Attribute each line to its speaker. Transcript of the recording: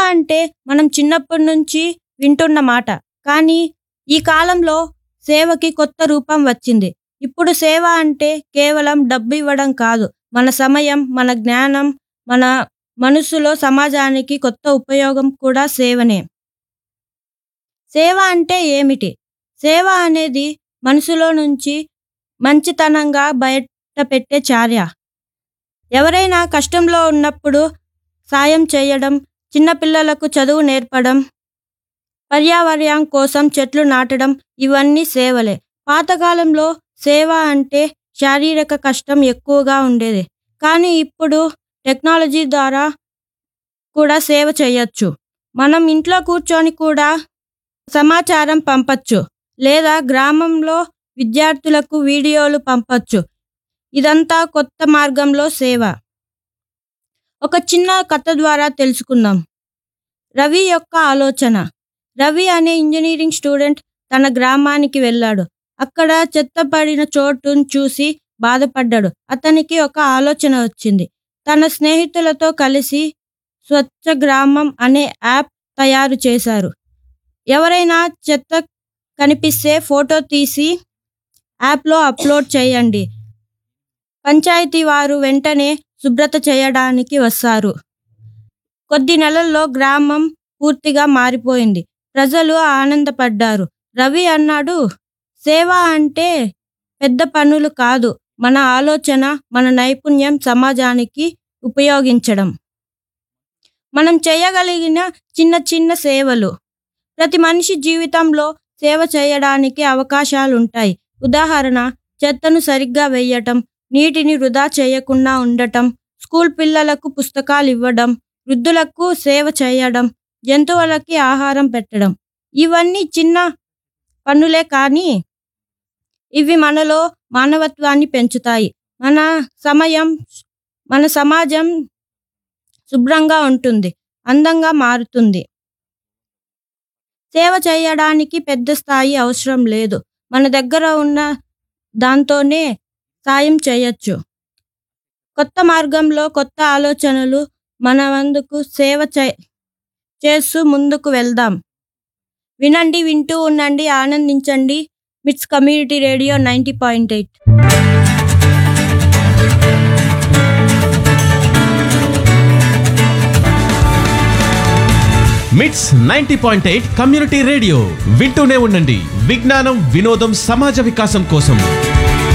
Speaker 1: అంటే మనం చిన్నప్పటి నుంచి వింటున్న మాట కానీ ఈ కాలంలో సేవకి కొత్త రూపం వచ్చింది ఇప్పుడు సేవ అంటే కేవలం డబ్బు ఇవ్వడం కాదు మన సమయం మన జ్ఞానం మన మనసులో సమాజానికి కొత్త ఉపయోగం కూడా సేవనే సేవ అంటే ఏమిటి సేవ అనేది మనసులో నుంచి మంచితనంగా బయట పెట్టే చార్య ఎవరైనా కష్టంలో ఉన్నప్పుడు సాయం చేయడం చిన్నపిల్లలకు చదువు నేర్పడం పర్యావరణం కోసం చెట్లు నాటడం ఇవన్నీ సేవలే పాతకాలంలో సేవ అంటే శారీరక కష్టం ఎక్కువగా ఉండేది కానీ ఇప్పుడు టెక్నాలజీ ద్వారా కూడా సేవ చేయొచ్చు మనం ఇంట్లో కూర్చొని కూడా సమాచారం పంపచ్చు లేదా గ్రామంలో విద్యార్థులకు వీడియోలు పంపచ్చు ఇదంతా కొత్త మార్గంలో సేవ ఒక చిన్న కథ ద్వారా తెలుసుకుందాం రవి యొక్క ఆలోచన రవి అనే ఇంజనీరింగ్ స్టూడెంట్ తన గ్రామానికి వెళ్ళాడు అక్కడ చెత్త పడిన చోటును చూసి బాధపడ్డాడు అతనికి ఒక ఆలోచన వచ్చింది తన స్నేహితులతో కలిసి స్వచ్ఛ గ్రామం అనే యాప్ తయారు చేశారు ఎవరైనా చెత్త కనిపిస్తే ఫోటో తీసి యాప్లో అప్లోడ్ చేయండి పంచాయతీ వారు వెంటనే శుభ్రత చేయడానికి వస్తారు కొద్ది నెలల్లో గ్రామం పూర్తిగా మారిపోయింది ప్రజలు ఆనందపడ్డారు రవి అన్నాడు సేవ అంటే పెద్ద పనులు కాదు మన ఆలోచన మన నైపుణ్యం సమాజానికి ఉపయోగించడం మనం చేయగలిగిన చిన్న చిన్న సేవలు ప్రతి మనిషి జీవితంలో సేవ చేయడానికి అవకాశాలుంటాయి ఉదాహరణ చెత్తను సరిగ్గా వేయటం నీటిని వృధా చేయకుండా ఉండటం స్కూల్ పిల్లలకు పుస్తకాలు ఇవ్వడం వృద్ధులకు సేవ చేయడం జంతువులకి ఆహారం పెట్టడం ఇవన్నీ చిన్న పనులే కానీ ఇవి మనలో మానవత్వాన్ని పెంచుతాయి మన సమయం మన సమాజం శుభ్రంగా ఉంటుంది అందంగా మారుతుంది సేవ చేయడానికి పెద్ద స్థాయి అవసరం లేదు మన దగ్గర ఉన్న దాంతోనే సాయం చేయొచ్చు కొత్త మార్గంలో కొత్త ఆలోచనలు మన వందుకు సేవ చే చేస్తూ ముందుకు వెళ్దాం వినండి వింటూ ఉండండి ఆనందించండి MITS community radio ninety point eight
Speaker 2: MITS ninety point eight community radio వింటూనే ఉండండి విజ్ఞానం వినోదం సమాజ వికాసం కోసం